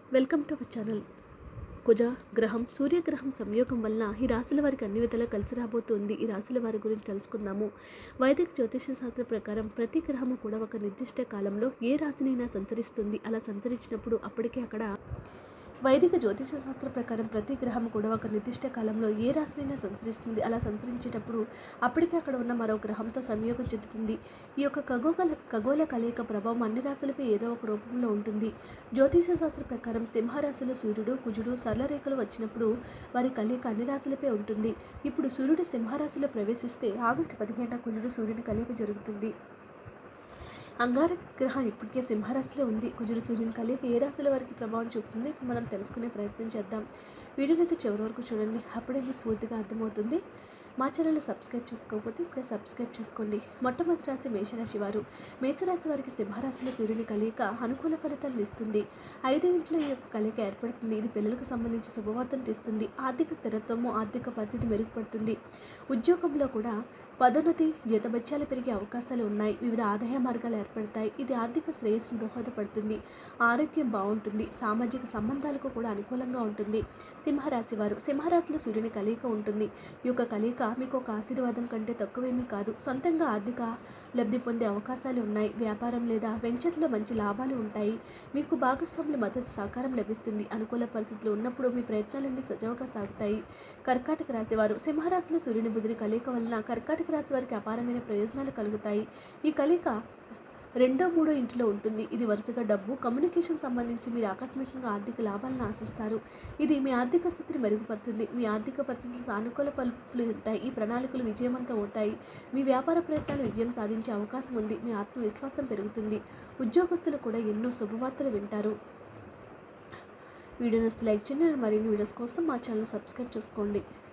welcome to our channel కుజ గ్రహం సూర్యగ్రహం సంయోగం వలన ఈ రాశుల వారికి అన్ని విధాలా కలిసి రాబోతుంది ఈ రాశుల వారి గురించి తెలుసుకుందాము వైదిక జ్యోతిష శాస్త్ర ప్రకారం ప్రతి గ్రహము కూడా ఒక నిర్దిష్ట కాలంలో ఏ రాశినైనా సంచరిస్తుంది అలా సంచరించినప్పుడు అప్పటికే అక్కడ వైదిక జ్యోతిష శాస్త్ర ప్రకారం ప్రతి గ్రహం కూడా ఒక నిర్దిష్ట కాలంలో ఏ రాశినైనా సంచరిస్తుంది అలా సంచరించేటప్పుడు అప్పటికే అక్కడ ఉన్న మరో గ్రహంతో సంయోగం చెందుతుంది ఈ యొక్క ఖగోళ ఖగోళ కలయిక ప్రభావం అన్ని రాశులపై ఏదో ఒక రూపంలో ఉంటుంది జ్యోతిష శాస్త్ర ప్రకారం సింహరాశిలో సూర్యుడు కుజుడు సరళ రేఖలు వచ్చినప్పుడు వారి కలయిక అన్ని రాశులపై ఉంటుంది ఇప్పుడు సూర్యుడు సింహరాశిలో ప్రవేశిస్తే ఆగస్టు పదిహేనున కుజుడు సూర్యుని కలయిక జరుగుతుంది అంగార గ్రహం ఇప్పటికే సింహరాశిలో ఉంది కుజుడు సూర్యుని కలియక ఏ రాశుల వారికి ప్రభావం చూపుతుంది ఇప్పుడు మనం తెలుసుకునే ప్రయత్నం చేద్దాం వీడియోని అయితే చివరి వరకు చూడండి అప్పుడే మీకు పూర్తిగా అర్థమవుతుంది మా ఛానల్ సబ్స్క్రైబ్ చేసుకోకపోతే ఇప్పుడే సబ్స్క్రైబ్ చేసుకోండి మొట్టమొదటి రాశి మేషరాశి వారు మేషరాశి వారికి సింహరాశిలో సూర్యుని కలియక అనుకూల ఫలితాలను ఇస్తుంది ఐదు ఇంట్లో ఈ యొక్క కలియక ఏర్పడుతుంది ఇది పిల్లలకు సంబంధించి శుభవార్తను తెస్తుంది ఆర్థిక స్థిరత్వము ఆర్థిక పరిస్థితి మెరుగుపడుతుంది ఉద్యోగంలో కూడా పదోన్నతి జీతభత్యాలు పెరిగే అవకాశాలు ఉన్నాయి వివిధ ఆదాయ మార్గాలు ఏర్పడతాయి ఇది ఆర్థిక శ్రేయస్సును దోహదపడుతుంది ఆరోగ్యం బాగుంటుంది సామాజిక సంబంధాలకు కూడా అనుకూలంగా ఉంటుంది సింహరాశి వారు సింహరాశిలో సూర్యుని కలియిక ఉంటుంది ఈ యొక్క కలియిక మీకు ఒక ఆశీర్వాదం కంటే తక్కువేమీ కాదు సొంతంగా ఆర్థిక లబ్ధి పొందే అవకాశాలు ఉన్నాయి వ్యాపారం లేదా వెంచర్లో మంచి లాభాలు ఉంటాయి మీకు భాగస్వాముల మద్దతు సహకారం లభిస్తుంది అనుకూల పరిస్థితులు ఉన్నప్పుడు మీ ప్రయత్నాలన్నీ సజావుగా సాగుతాయి కర్కాటక రాశి వారు సింహరాశిలో సూర్యుని బుధుని కలియిక వలన కర్కాటక రాశి వారికి అపారమైన ప్రయోజనాలు కలుగుతాయి ఈ కలియిక రెండో మూడో ఇంటిలో ఉంటుంది ఇది వరుసగా డబ్బు కమ్యూనికేషన్ సంబంధించి మీరు ఆకస్మికంగా ఆర్థిక లాభాలను ఆశిస్తారు ఇది మీ ఆర్థిక స్థితిని మెరుగుపడుతుంది మీ ఆర్థిక పరిస్థితులు సానుకూల పలుపులు ఉంటాయి ఈ ప్రణాళికలు విజయవంతం అవుతాయి మీ వ్యాపార ప్రయత్నాలు విజయం సాధించే అవకాశం ఉంది మీ ఆత్మవిశ్వాసం పెరుగుతుంది ఉద్యోగస్తులు కూడా ఎన్నో శుభవార్తలు వింటారు వీడియోని లైక్ చేయండి మరిన్ని వీడియోస్ కోసం మా ఛానల్ సబ్స్క్రైబ్ చేసుకోండి